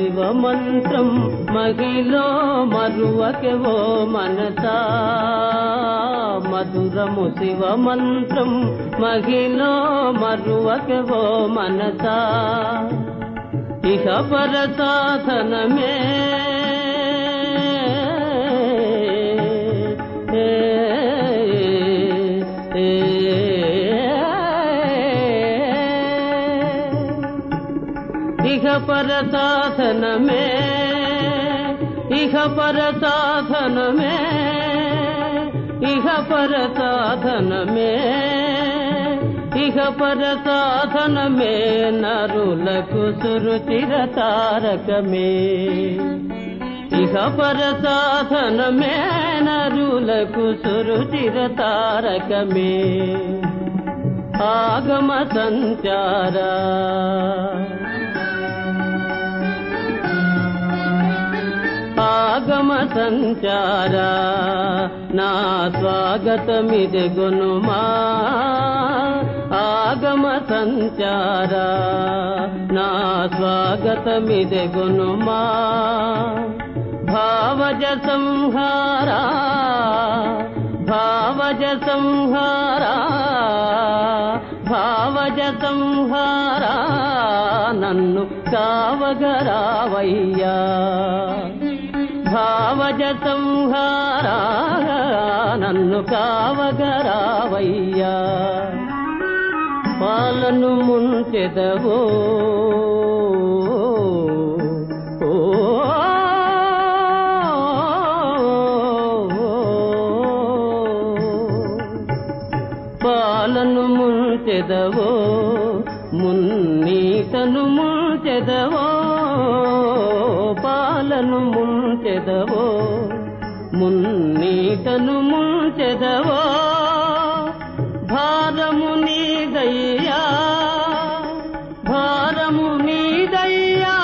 శివ మంత్రం మహిలో మరువకెవో మనసా మధురము శివ మంత్రం మహిలో మరువకెవో మనసా ఇహ పర సాధనమే ఏ, ఏ, ఇహ పర సాధనమే ఇహ పర సాధనమే ఇహ పర సాధనమే ఇహ పర సాధనమే నరులకు సురుచిర తారకమే ఇహ పర సాధనమే నరులకు సురుచిర తారకమే ఆగమ సంచారా ఆగమ సంచారా నా స్వాగతమిది గునుమా ఆగమ సంచారా నా స్వాగతమిది గునుమా భావజ సంహారా భావజ సంహారా భావజ సంహారా నన్ను కావగరావయ్యా భావజ సంహారా నన్ను కావగరావయ్యా పాలను ముంచెదవో ఓ పాలను ముంచెదవో మున్నీతను ముంచెదవో పాలను ముంచెదవో మున్నీతను ముంచెదవో భారము నీదయ్యా భారము నీదయ్యా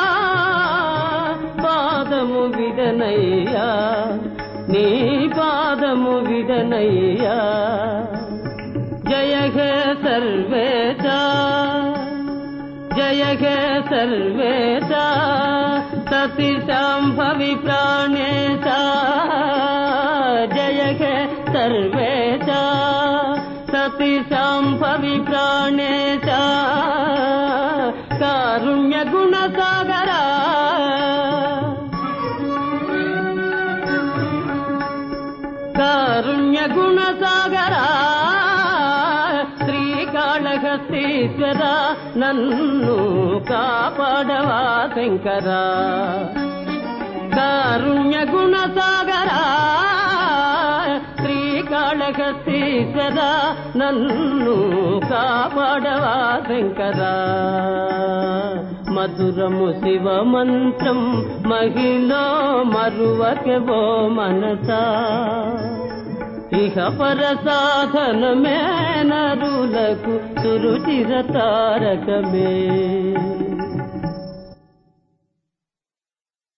పాదము విడనయ్యా నీ పాదము విడనయ్యా జయ హే సర్వేశ జయ హే సర్వేశ సతి సంభవి ప్రాణేశ జయ హే సర్వేశ సతి సంభవి ప్రాణేశ కారుణ్య గుణ సాగరా కారుణ్య గుణ సాగరా శ్రీకాళహస్తీశ్వర నన్ను కాపాడవా శంకరా కారుణ్య గుణ సాగరా శ్రీకాళహస్తీశ్వర నన్ను కాపాడవా శంకరా మధురము శివ మంత్రం మహిళ మరువకెవో మనసా ఇహ పర సాధనమే నరులకు సురుచిర తారకమే